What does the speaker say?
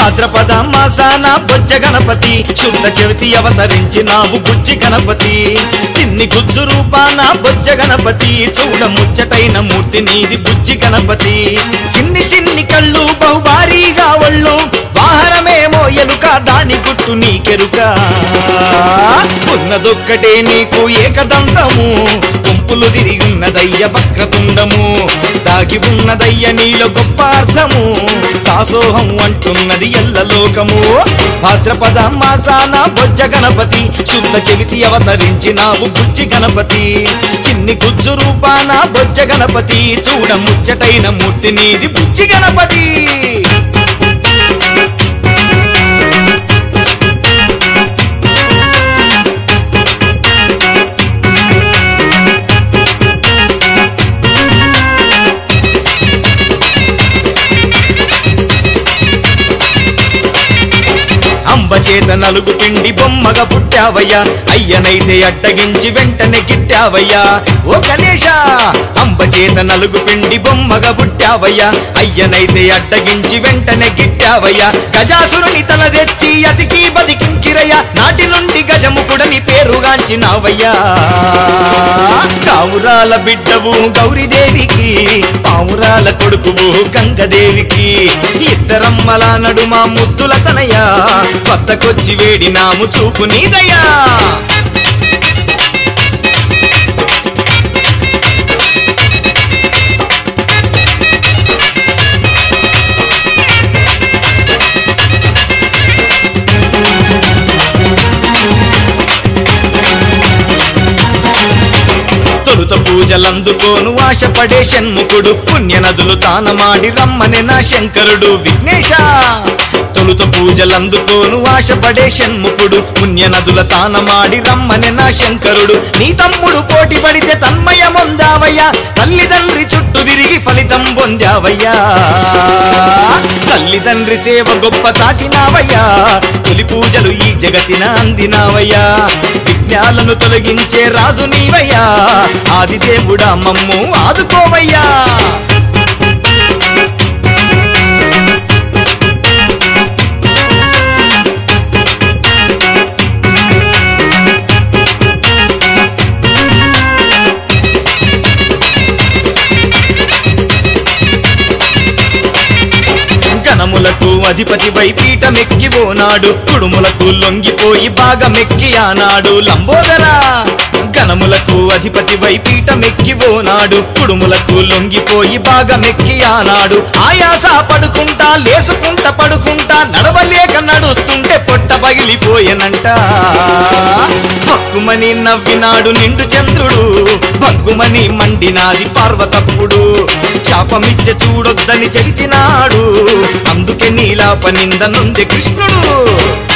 భాద్రపద మాసాన బొజ్జ గణపతి శుద్ధ చవితి అవతరించినావు బుజ్జి గణపతి చిన్ని గుజ్జు రూపాన బొజ్జ గణపతి చూడ ముచ్చటైన మూర్తి నీది బుజ్జి గణపతి చిన్ని చిన్ని కళ్ళు బహుభారీగా ఒళ్ళు వాహనమేమో ఎలుక దాని గుట్టు నీకెరుక ఉన్నదొక్కటే నీకు ఏకదంతము గుంపులు తిరిగున్నదయ్య వక్రతుండము దాగి ఉన్నదయ్య నీలో గొప్ప అర్థము దాసోహం అంటున్నది ఎల్లలోకము భాద్రపద మాసాన బొజ్జ గణపతి శుద్ధ చెవితి అవతరించినావు బుజ్జి గణపతి చిన్ని గుజ్జు రూపాన బొజ్జ గణపతి చూడ ముచ్చటైన మూర్తి నీది బుజ్జి గణపతి అంబ చేత నలుగు పిండి బొమ్మగా పుట్టావయ్యా అయ్యనైతే అడ్డగించి వెంటనే గిట్టావయ్యా ఓ గణేశ అంబ చేత నలుగు పిండి బొమ్మగా పుట్టావయ్యా అయ్యనైతే అడ్డగించి వెంటనే గిట్టావయ్యా గజాసురుని తల తెచ్చి అతికి బతికించిరయ్యా నాటి నుండి గజముకుడని పేరుగాంచినావయ్యా కావురాల బిడ్డవు గౌరీదేవికి పావురాల కొడుకువు గంగదేవికి ఇద్దరమ్మల నడుమ ముద్దుల తనయ కొత్తకొచ్చి వేడినాము చూపు నీదయ్యా తొలుత పూజలందుకోను ఆశపడే షణ్ముఖుడు పుణ్య నదులు తానమాడి రమ్మని నా శంకరుడు విఘ్నేశ తొలుత పూజలందుకోను ఆశపడే షణ్ముఖుడు పుణ్య నదుల తానమాడి రమ్మని నా శంకరుడు నీ తమ్ముడు పోటీ పడితే తన్మయమొందావయ్యా తల్లిదండ్రి చుట్టూ తిరిగి ఫలితం పొందావయ్యా తల్లిదండ్రి సేవ గొప్ప చాటినావయ్యా తొలి పూజలు ఈ జగతిన అందినావయ్యా విఘ్నాలను తొలగించే రాజు నీవయ్యా ఆదిదేవుడా మమ్ము ఆదుకోవయ్యా గణములకు అధిపతి వైపీఠమెక్కి ఓనాడు కుడుములకు లొంగిపోయి భాగమెక్కి ఆనాడు లంబోదరా గణములకు అధిపతి వైపీఠమెక్కి ఓనాడు కుడుములకు లొంగిపోయి భాగమెక్కి ఆనాడు ఆయాస పడుకుంటా లేసుకుంటా పడుకుంటా నడవలేక నడుస్తుంటే పొట్ట పగిలిపోయెనంట హక్కుమని నవ్వినాడు నిండు చంద్రుడు భగ్గుమని మండినాది పార్వతప్పుడు శాపమిచ్చ చూడొద్దని చెబితినాడు అందుకే నీలాప నిందనుంది కృష్ణుడు